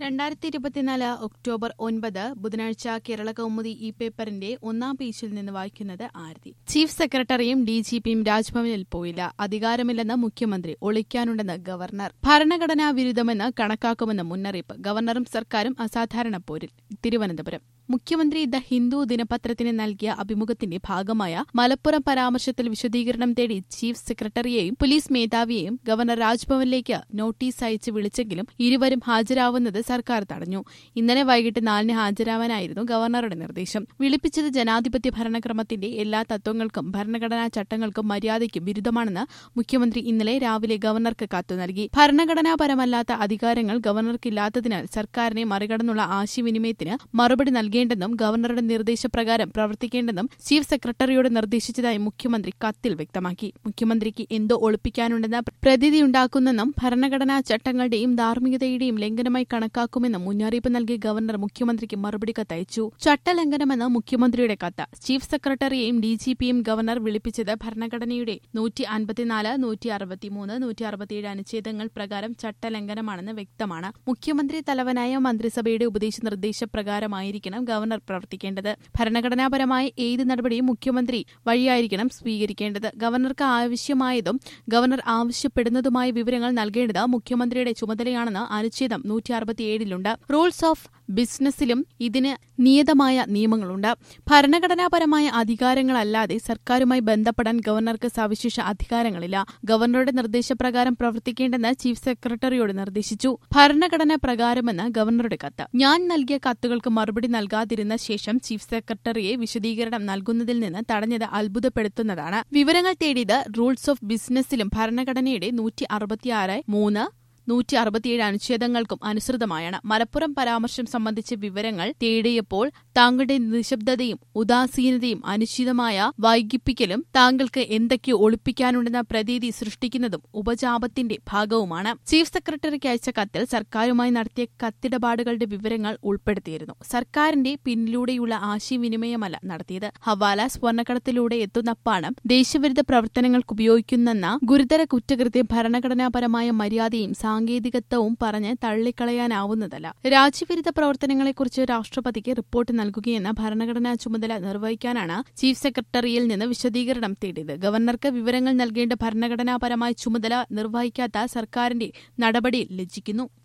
രണ്ടായിരത്തി ഇരുപത്തിനാല് ഒക്ടോബർ ഒൻപത് ബുധനാഴ്ച കേരള കൗമുദി ഈ പേപ്പറിന്റെ ഒന്നാം പേജിൽ നിന്ന് വായിക്കുന്നത് ആരതി ചീഫ് സെക്രട്ടറിയും ഡി ജി പിയും രാജ്ഭവനിൽ പോയില്ല അധികാരമില്ലെന്ന് മുഖ്യമന്ത്രി ഒളിക്കാനുണ്ടെന്ന് ഗവർണർ ഭരണഘടനാ വിരുദ്ധമെന്ന് കണക്കാക്കുമെന്ന് മുന്നറിയിപ്പ് ഗവർണറും സർക്കാരും അസാധാരണ പോരിൽ തിരുവനന്തപുരം മുഖ്യമന്ത്രി ദ ഹിന്ദു ദിനപത്രത്തിന് നൽകിയ അഭിമുഖത്തിന്റെ ഭാഗമായ മലപ്പുറം പരാമർശത്തിൽ വിശദീകരണം തേടി ചീഫ് സെക്രട്ടറിയെയും പോലീസ് മേധാവിയെയും ഗവർണർ രാജ്ഭവനിലേക്ക് നോട്ടീസ് അയച്ച് വിളിച്ചെങ്കിലും ഇരുവരും ഹാജരാവുന്നത് സർക്കാർ തടഞ്ഞു ഇന്നലെ വൈകിട്ട് നാലിന് ഹാജരാവാനായിരുന്നു ഗവർണറുടെ നിർദ്ദേശം വിളിപ്പിച്ചത് ജനാധിപത്യ ഭരണക്രമത്തിന്റെ എല്ലാ തത്വങ്ങൾക്കും ഭരണഘടനാ ചട്ടങ്ങൾക്കും മര്യാദയ്ക്കും വിരുദ്ധമാണെന്ന് മുഖ്യമന്ത്രി ഇന്നലെ രാവിലെ ഗവർണർക്ക് കത്തു നൽകി ഭരണഘടനാപരമല്ലാത്ത അധികാരങ്ങൾ ഗവർണർക്കില്ലാത്തതിനാൽ സർക്കാരിനെ മറികടന്നുള്ള ആശയവിനിമയത്തിന് മറുപടി നൽകേണ്ടെന്നും ഗവർണറുടെ നിർദ്ദേശപ്രകാരം പ്രവർത്തിക്കേണ്ടെന്നും ചീഫ് സെക്രട്ടറിയോട് നിർദ്ദേശിച്ചതായി മുഖ്യമന്ത്രി കത്തിൽ വ്യക്തമാക്കി മുഖ്യമന്ത്രിക്ക് എന്തോ ഒളിപ്പിക്കാനുണ്ടെന്ന പ്രതീതിയുണ്ടാക്കുന്നെന്നും ഭരണഘടനാ ചട്ടങ്ങളുടെയും ധാർമ്മികതയുടെയും ലംഘനമായി കണക്കാക്കുമെന്നും മുന്നറിയിപ്പ് നൽകിയ ഗവർണർ മുഖ്യമന്ത്രിക്ക് മറുപടി കത്തയച്ചു ചട്ടലംഘനമെന്ന് മുഖ്യമന്ത്രിയുടെ കത്ത് ചീഫ് സെക്രട്ടറിയെയും ഡി ജി പിയും ഗവർണർ വിളിപ്പിച്ചത് ഭരണഘടനയുടെ നൂറ്റി അൻപത്തിനാല് നൂറ്റി അറുപത്തിമൂന്ന് നൂറ്റി അറുപത്തിയേഴ് അനുച്ഛേദങ്ങൾ പ്രകാരം ചട്ടലംഘനമാണെന്ന് വ്യക്തമാണ് മുഖ്യമന്ത്രി തലവനായ മന്ത്രിസഭയുടെ ഉപദേശ നിർദ്ദേശപ്രകാരമായിരിക്കണം ഗവർണർ പ്രവർത്തിക്കേണ്ടത് ഭരണഘടനാപരമായ ഏത് നടപടിയും മുഖ്യമന്ത്രി വഴിയായിരിക്കണം സ്വീകരിക്കേണ്ടത് ഗവർണർക്ക് ആവശ്യമായതും ഗവർണർ ആവശ്യപ്പെടുന്നതുമായ വിവരങ്ങൾ നൽകേണ്ടത് മുഖ്യമന്ത്രിയുടെ ചുമതലയാണെന്ന് അനുച്ഛേദം നൂറ്റി അറുപത്തിയേഴിലുണ്ട് റൂൾസ് ഓഫ് ബിസിനസ്സിലും ഇതിന് നിയതമായ നിയമങ്ങളുണ്ട് ഭരണഘടനാപരമായ അധികാരങ്ങളല്ലാതെ സർക്കാരുമായി ബന്ധപ്പെടാൻ ഗവർണർക്ക് സവിശേഷ അധികാരങ്ങളില്ല ഗവർണറുടെ നിർദ്ദേശപ്രകാരം പ്രവർത്തിക്കേണ്ടെന്ന് ചീഫ് സെക്രട്ടറിയോട് നിർദ്ദേശിച്ചു ഭരണഘടന പ്രകാരമെന്ന് ഗവർണറുടെ കത്ത് ഞാൻ നൽകിയ കത്തുകൾക്ക് മറുപടി നൽകാതിരുന്ന ശേഷം ചീഫ് സെക്രട്ടറിയെ വിശദീകരണം നൽകുന്നതിൽ നിന്ന് തടഞ്ഞത് അത്ഭുതപ്പെടുത്തുന്നതാണ് വിവരങ്ങൾ തേടിയത് റൂൾസ് ഓഫ് ബിസിനസ്സിലും ഭരണഘടനയുടെ നൂറ്റി അറുപത്തിയാറ് മൂന്ന് നൂറ്റി അറുപത്തിയേഴ് അനുച്ഛേദങ്ങൾക്കും അനുസൃതമായാണ് മലപ്പുറം പരാമർശം സംബന്ധിച്ച വിവരങ്ങൾ തേടിയപ്പോൾ താങ്കളുടെ നിശബ്ദതയും ഉദാസീനതയും അനിശ്ചിതമായ വൈകിപ്പിക്കലും താങ്കൾക്ക് എന്തൊക്കെയോ ഒളിപ്പിക്കാനുണ്ടെന്ന പ്രതീതി സൃഷ്ടിക്കുന്നതും ഉപജാപത്തിന്റെ ഭാഗവുമാണ് ചീഫ് സെക്രട്ടറിക്ക് അയച്ച കത്തിൽ സർക്കാരുമായി നടത്തിയ കത്തിടപാടുകളുടെ വിവരങ്ങൾ ഉൾപ്പെടുത്തിയിരുന്നു സർക്കാരിന്റെ പിന്നിലൂടെയുള്ള ആശയവിനിമയമല്ല നടത്തിയത് ഹവാല സ്വർണ്ണക്കടത്തിലൂടെ എത്തുന്ന പണം ദേശവിരുദ്ധ പ്രവർത്തനങ്ങൾക്ക് ഉപയോഗിക്കുന്നെന്ന ഗുരുതര കുറ്റകൃത്യം ഭരണഘടനാപരമായ മര്യാദയും സാങ്കേതികത്വവും പറഞ്ഞ് തള്ളിക്കളയാനാവുന്നതല്ല രാജ്യവിരുദ്ധ പ്രവർത്തനങ്ങളെക്കുറിച്ച് രാഷ്ട്രപതിക്ക് റിപ്പോർട്ട് നൽകുകയെന്ന ഭരണഘടനാ ചുമതല നിർവഹിക്കാനാണ് ചീഫ് സെക്രട്ടറിയിൽ നിന്ന് വിശദീകരണം തേടിയത് ഗവർണർക്ക് വിവരങ്ങൾ നൽകേണ്ട ഭരണഘടനാപരമായ ചുമതല നിർവഹിക്കാത്ത സർക്കാരിന്റെ നടപടിയിൽ ലജ്ജിക്കുന്നു